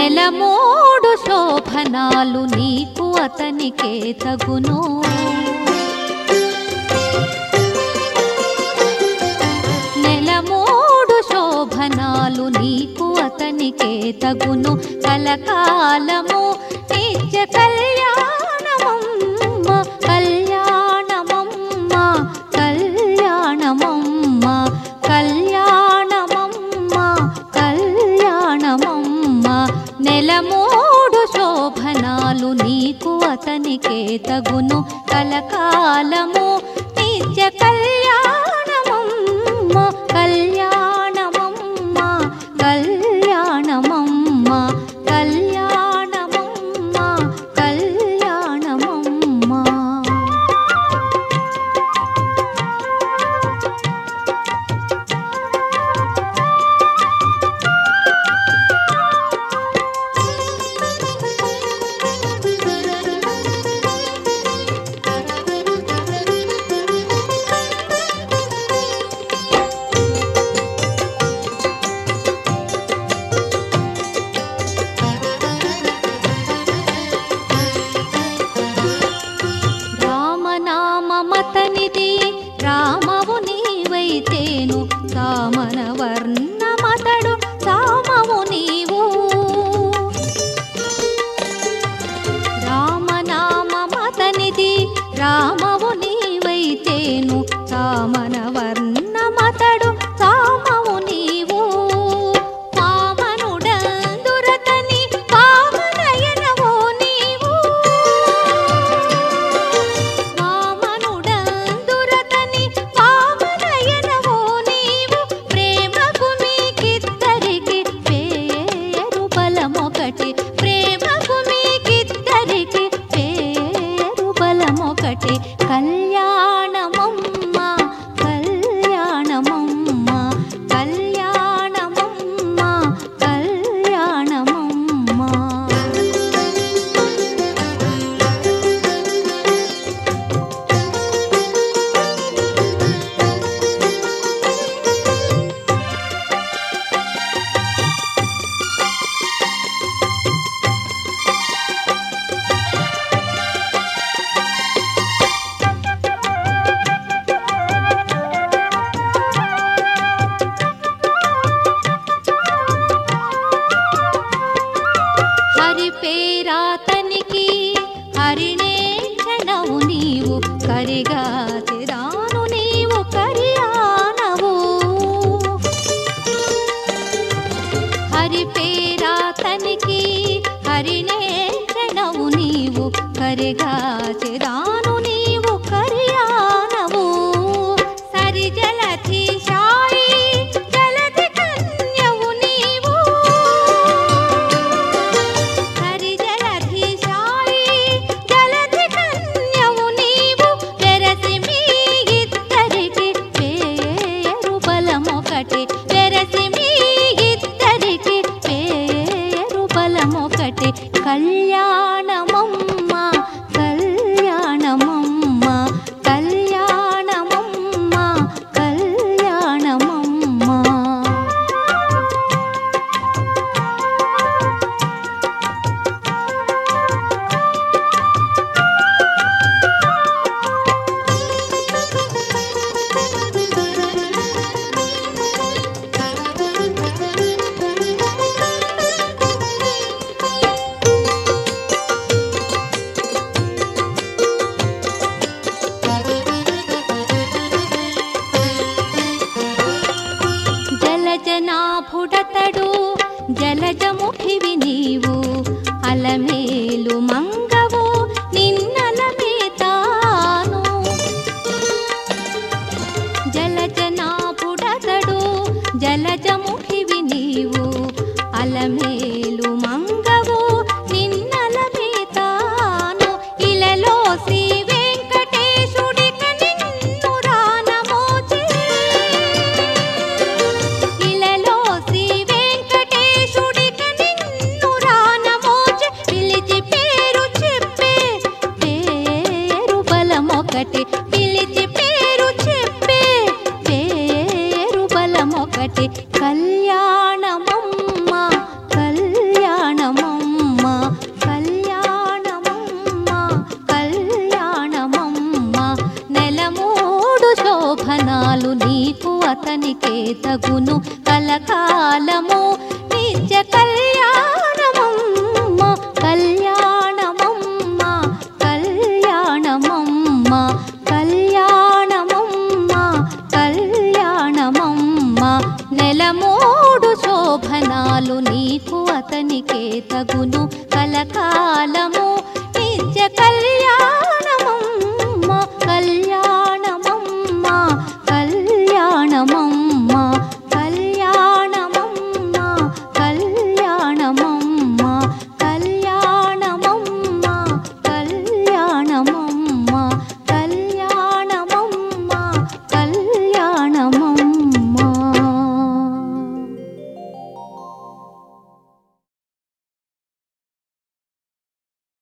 నెల మూడు శోభనాలు నీకు అతనికే తగును నెల మూడు శోభనాలు నీకు అతనికే తగును కలకాలము నిత్య కళ్యాణమమ్మ కళ్యాణమమ్మ కళ్యాణమమ్మ కళ్యాణమమ్మ కళ్యాణమమ్మ నెల మూడు శోభనాలు నీకు అతనికే తగును కలకాలము నిత్య కళ్యాణమమ్మ కళ్యాణమమ్మ కళ్యాణమమ్మ కళ్యాణమమ్మ కళ్యాణమమ్మ రామనామమతనిది రామవు నీవైతేను సామన వర్ణమతడు సామవు నీవు రామనామమతనిది రామవు నీవైతేను సామన వర్ణమతడు సామవు నీవు పామనుడందురతని పామనయనవో నీవు వామనుడందురతని వామనయనవో నీవు ప్రేమకు మీకిద్దరికి పేరు బలమొకటి ప్రేమకు మీకిద్దరికి పేరు బలమొకటి కళ్యాణమమ్మ కళ్యాణమమ్మ కళ్యాణమమ్మ కళ్యాణమమ్మ హరి పేరాతనికి హరిణే క్షణవు నీవు కరిగా తిరాను నీవు కరియానవు హరి పేరాతనికి హరిణే క్షణవు నీవు కరిగా చిరాను నీవు కరియానవు సరి జలధి సాయి జలధి కన్యవు నీవు హరి జలధి సాయి జలధి కన్యవు నీవు వెరసి మీ ఇద్దరికి పేరు బలమొకటి వెరసి మీ ఇద్దరికి పేరు బలమొకటి కళ్యాణమమ్మ కళ్యాణమమ్మ కళ్యాణమమ్మ కళ్యాణమమ్మ జలజనాభుడతడు జలజముఖివి నీవు అలమేలు మంగవు నిన్నలమే తాను జలజనాభుడతడు జలజముఖివి నీవు అలమేలు మంగవు నిన్నలమే తాను ఇలలో శ్రీ వెంకటేశుడిక నిన్ను రానమోచే ఇలలో శ్రీ వెంకటేశుడిక నిన్ను రానమోచే పిలిచి పేరు చెప్పే పేరు బలమొకటి పిలిచి పేరు చెప్పే పేరు బలమొకటి కళ్యాణమమ్మ కళ్యాణమమ్మ తగును కలకాలము నిత్య కళ్యాణమమ్మ కళ్యాణమమ్మ కళ్యాణమమ్మ కళ్యాణమమ్మ కళ్యాణమమ్మ నెలమూడు శోభనాలు నీకు అతనికే తగును కలకాలము నిత్య కళ్యాణ